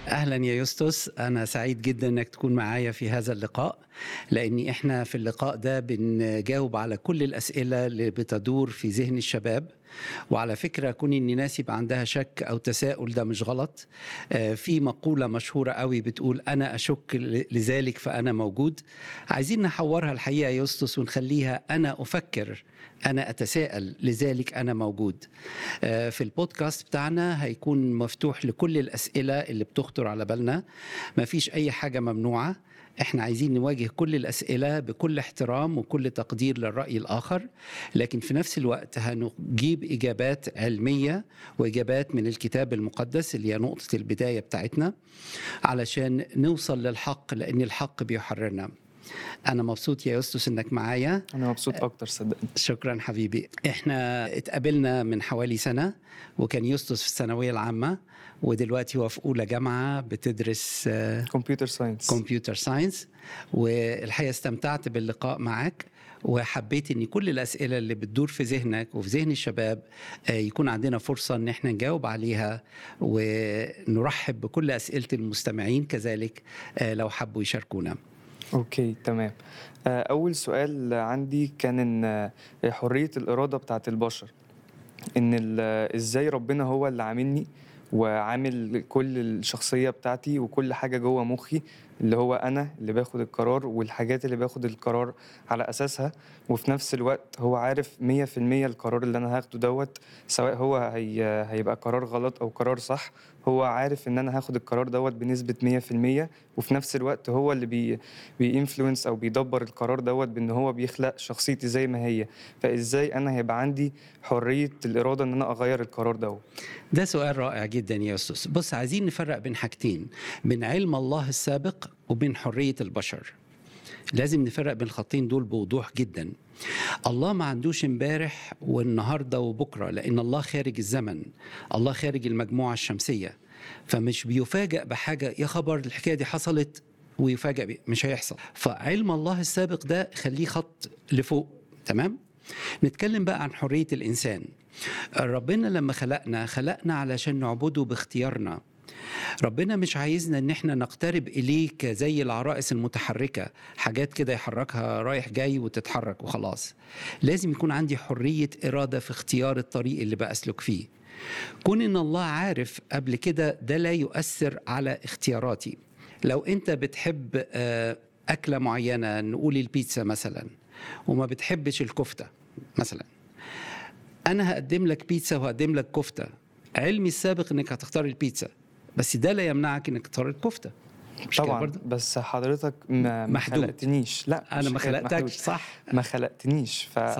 اهلا يا يوستوس انا سعيد جدا انك تكون معايا في هذا اللقاء لاني احنا في اللقاء ده بنجاوب على كل الاسئله اللي بتدور في ذهن الشباب وعلى فكره كون ان ناس يبقى عندها شك او تساؤل ده مش غلط آه، في مقوله مشهوره قوي بتقول انا اشك ل- لذلك فانا موجود عايزين نحورها الحقيقه يا يوستوس ونخليها انا افكر انا اتساءل لذلك انا موجود آه، في البودكاست بتاعنا هيكون مفتوح لكل الاسئله اللي بتخطر على بالنا مفيش اي حاجه ممنوعه احنا عايزين نواجه كل الاسئله بكل احترام وكل تقدير للراي الاخر لكن في نفس الوقت هنجيب اجابات علميه واجابات من الكتاب المقدس اللي هي نقطه البدايه بتاعتنا علشان نوصل للحق لان الحق بيحررنا انا مبسوط يا يوستوس انك معايا انا مبسوط اكتر صدقني شكرا حبيبي احنا اتقابلنا من حوالي سنة وكان يوستوس في الثانوية العامة ودلوقتي هو في أولى جامعة بتدرس كمبيوتر ساينس كمبيوتر ساينس والحقيقة استمتعت باللقاء معك وحبيت ان كل الاسئله اللي بتدور في ذهنك وفي ذهن الشباب آه، يكون عندنا فرصه ان احنا نجاوب عليها ونرحب بكل اسئله المستمعين كذلك آه، لو حبوا يشاركونا اوكي تمام آه، اول سؤال عندي كان ان آه، حريه الاراده بتاعت البشر ان ال- ازاي ربنا هو اللي عاملني وعامل كل الشخصيه بتاعتي وكل حاجه جوه مخي اللي هو انا اللي باخد القرار والحاجات اللي باخد القرار على اساسها وفي نفس الوقت هو عارف 100% القرار اللي انا هاخده دوت سواء هو هي هيبقى قرار غلط او قرار صح هو عارف ان انا هاخد القرار دوت بنسبه 100% وفي نفس الوقت هو اللي بي بينفلونس او بيدبر القرار دوت بان هو بيخلق شخصيتي زي ما هي فازاي انا هيبقى عندي حريه الاراده ان انا اغير القرار دوت ده سؤال رائع جدا يا أستاذ بص عايزين نفرق بين حاجتين بين علم الله السابق وبين حرية البشر لازم نفرق بين الخطين دول بوضوح جدا الله ما عندوش امبارح والنهارده وبكره لان الله خارج الزمن الله خارج المجموعه الشمسيه فمش بيفاجأ بحاجه يا خبر الحكايه دي حصلت ويفاجأ بيه مش هيحصل فعلم الله السابق ده خليه خط لفوق تمام نتكلم بقى عن حريه الانسان ربنا لما خلقنا خلقنا علشان نعبده باختيارنا ربنا مش عايزنا ان احنا نقترب اليه كزي العرائس المتحركه حاجات كده يحركها رايح جاي وتتحرك وخلاص لازم يكون عندي حريه اراده في اختيار الطريق اللي بسلك فيه كون ان الله عارف قبل كده ده لا يؤثر على اختياراتي لو انت بتحب آه، اكله معينه نقول البيتزا مثلا وما بتحبش الكفته مثلا انا هقدم لك بيتزا وهقدم لك كفته علمي السابق انك هتختار البيتزا بس ده لا يمنعك انك تختار الكفته مش كده طبعا برضه؟ بس حضرتك ما ما محدود. خلقتنيش لا انا مش ما حكاية خلقتكش محدود. صح ما خلقتنيش ف